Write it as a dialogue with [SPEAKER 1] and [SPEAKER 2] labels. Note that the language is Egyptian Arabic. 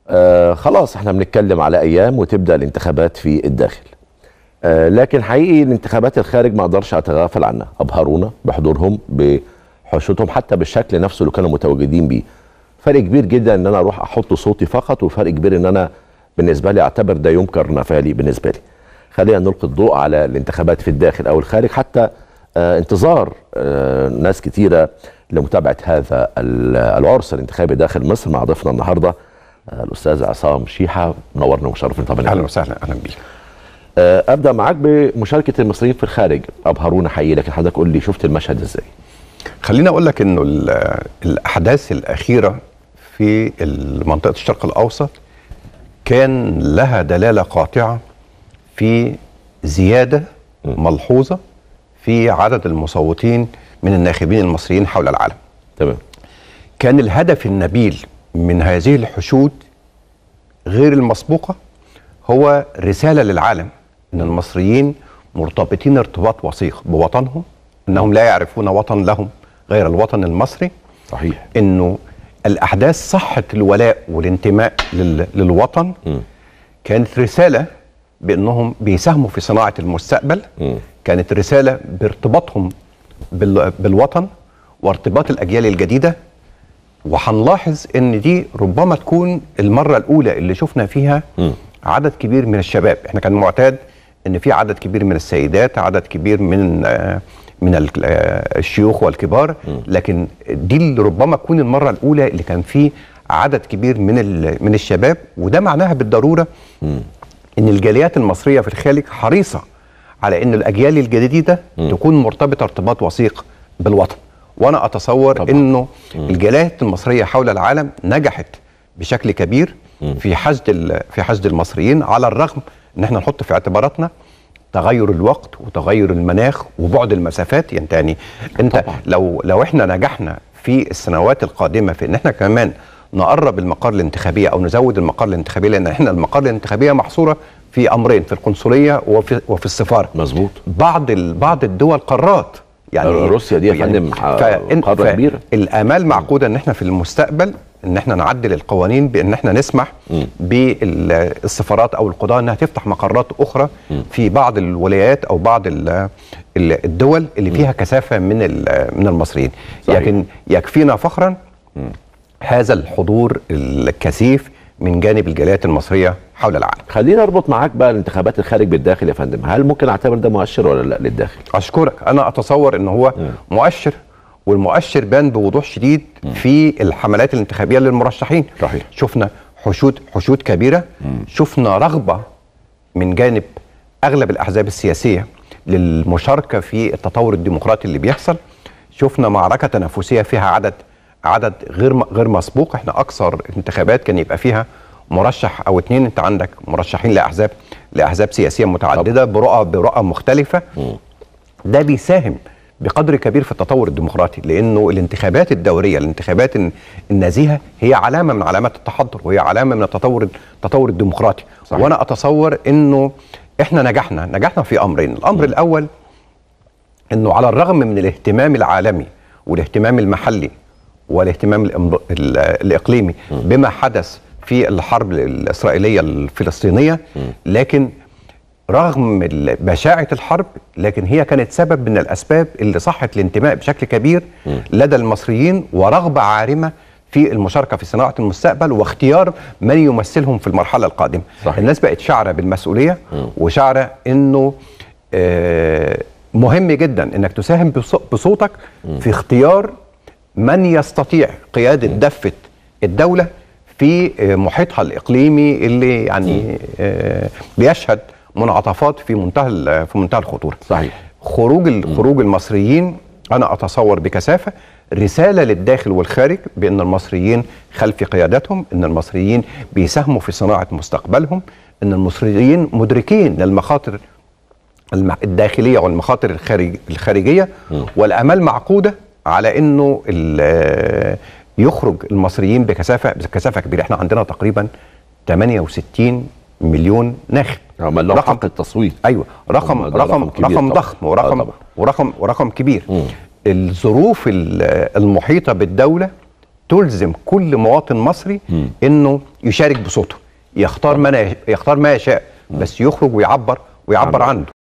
[SPEAKER 1] آه خلاص احنا بنتكلم على ايام وتبدا الانتخابات في الداخل آه لكن حقيقي الانتخابات الخارج ما اقدرش اتغافل عنها ابهرونا بحضورهم بحشوتهم حتى بالشكل نفسه اللي كانوا متواجدين بيه فرق كبير جدا ان انا اروح احط صوتي فقط وفرق كبير ان انا بالنسبه لي اعتبر ده يوم كرنفالي بالنسبه لي خلينا نلقي الضوء على الانتخابات في الداخل او الخارج حتى آه انتظار آه ناس كتيره لمتابعه هذا العرس الانتخابي داخل مصر مع ضيفنا النهارده آه الاستاذ عصام شيحه منورنا ومشرفنا طبعا
[SPEAKER 2] اهلا وسهلا اهلا بيك
[SPEAKER 1] آه ابدا معاك بمشاركه المصريين في الخارج ابهرونا حقيقي لكن حضرتك قول لي شفت المشهد ازاي
[SPEAKER 2] خليني اقول لك انه الاحداث الاخيره في منطقه الشرق الاوسط كان لها دلاله قاطعه في زياده ملحوظه في عدد المصوتين من الناخبين المصريين حول العالم
[SPEAKER 1] تمام
[SPEAKER 2] كان الهدف النبيل من هذه الحشود غير المسبوقه هو رساله للعالم ان المصريين مرتبطين ارتباط وثيق بوطنهم انهم لا يعرفون وطن لهم غير الوطن المصري
[SPEAKER 1] صحيح
[SPEAKER 2] انه الاحداث صحه الولاء والانتماء لل... للوطن م. كانت رساله بانهم بيساهموا في صناعه المستقبل م. كانت رساله بارتباطهم بال... بالوطن وارتباط الاجيال الجديده وهنلاحظ ان دي ربما تكون المره الاولى اللي شفنا فيها م. عدد كبير من الشباب احنا كان معتاد ان في عدد كبير من السيدات عدد كبير من من الشيوخ والكبار لكن دي اللي ربما تكون المره الاولى اللي كان فيه عدد كبير من من الشباب وده معناها بالضروره ان الجاليات المصريه في الخارج حريصه على ان الاجيال الجديده تكون مرتبطه ارتباط وثيق بالوطن وانا اتصور طبعا. انه الجاليات المصريه حول العالم نجحت بشكل كبير في حشد في حشد المصريين على الرغم ان احنا نحط في اعتباراتنا تغير الوقت وتغير المناخ وبعد المسافات يعني تاني انت طبعا. لو لو احنا نجحنا في السنوات القادمه في ان احنا كمان نقرب المقار الانتخابيه او نزود المقار الانتخابيه لان احنا المقار الانتخابيه محصوره في امرين في القنصليه وفي وفي السفاره
[SPEAKER 1] مظبوط
[SPEAKER 2] بعض بعض الدول قارات
[SPEAKER 1] يعني روسيا دي يا فندم
[SPEAKER 2] يعني قاره كبيره الامال معقوده ان احنا في المستقبل ان احنا نعدل القوانين بان احنا نسمح بالسفارات او القضاء انها تفتح مقرات اخرى م. في بعض الولايات او بعض الدول اللي فيها كثافه من من المصريين صحيح. لكن يكفينا فخرا م. هذا الحضور الكثيف من جانب الجاليات المصريه حول العالم.
[SPEAKER 1] خلينا نربط معاك بقى الانتخابات الخارج بالداخل يا فندم، هل ممكن اعتبر ده مؤشر ولا لا للداخل؟
[SPEAKER 2] اشكرك، انا اتصور ان هو م. مؤشر والمؤشر بان بوضوح شديد م. في الحملات الانتخابيه للمرشحين
[SPEAKER 1] صحيح
[SPEAKER 2] شفنا حشود حشود كبيره م. شفنا رغبه من جانب اغلب الاحزاب السياسيه للمشاركه في التطور الديمقراطي اللي بيحصل شفنا معركه تنافسيه فيها عدد عدد غير غير مسبوق احنا اكثر انتخابات كان يبقى فيها مرشح او اتنين انت عندك مرشحين لاحزاب لاحزاب سياسيه متعدده برؤى برؤى مختلفه م. ده بيساهم بقدر كبير في التطور الديمقراطي لانه الانتخابات الدوريه الانتخابات النزيهه هي علامه من علامات التحضر وهي علامه من التطور التطور الديمقراطي صحيح. وانا اتصور انه احنا نجحنا نجحنا في امرين الامر م. الاول انه على الرغم من الاهتمام العالمي والاهتمام المحلي والاهتمام الاقليمي م. بما حدث في الحرب الاسرائيليه الفلسطينيه م. لكن رغم بشاعة الحرب لكن هي كانت سبب من الأسباب اللي صحت الانتماء بشكل كبير م. لدى المصريين ورغبة عارمة في المشاركة في صناعة المستقبل واختيار من يمثلهم في المرحلة القادمة صحيح. الناس بقت شعرة بالمسؤولية م. وشعرة أنه آه مهم جدا أنك تساهم بصوتك م. في اختيار من يستطيع قيادة م. دفة الدولة في محيطها الإقليمي اللي يعني آه بيشهد منعطفات في منتهى في منتهى الخطوره
[SPEAKER 1] صحيح
[SPEAKER 2] خروج خروج المصريين انا اتصور بكثافه رساله للداخل والخارج بان المصريين خلف قيادتهم ان المصريين بيساهموا في صناعه مستقبلهم ان المصريين مدركين للمخاطر الداخليه والمخاطر الخارج الخارجيه م. والامال معقوده على انه يخرج المصريين بكثافه بكثافه كبيره احنا عندنا تقريبا 68 مليون ناخب
[SPEAKER 1] رقم حق التصويت
[SPEAKER 2] ايوه رقم رقم رقم, رقم ضخم ورقم آه ورقم ورقم كبير م. الظروف المحيطه بالدوله تلزم كل مواطن مصري انه يشارك بصوته يختار ما يختار ما يشاء بس يخرج ويعبر ويعبر عنه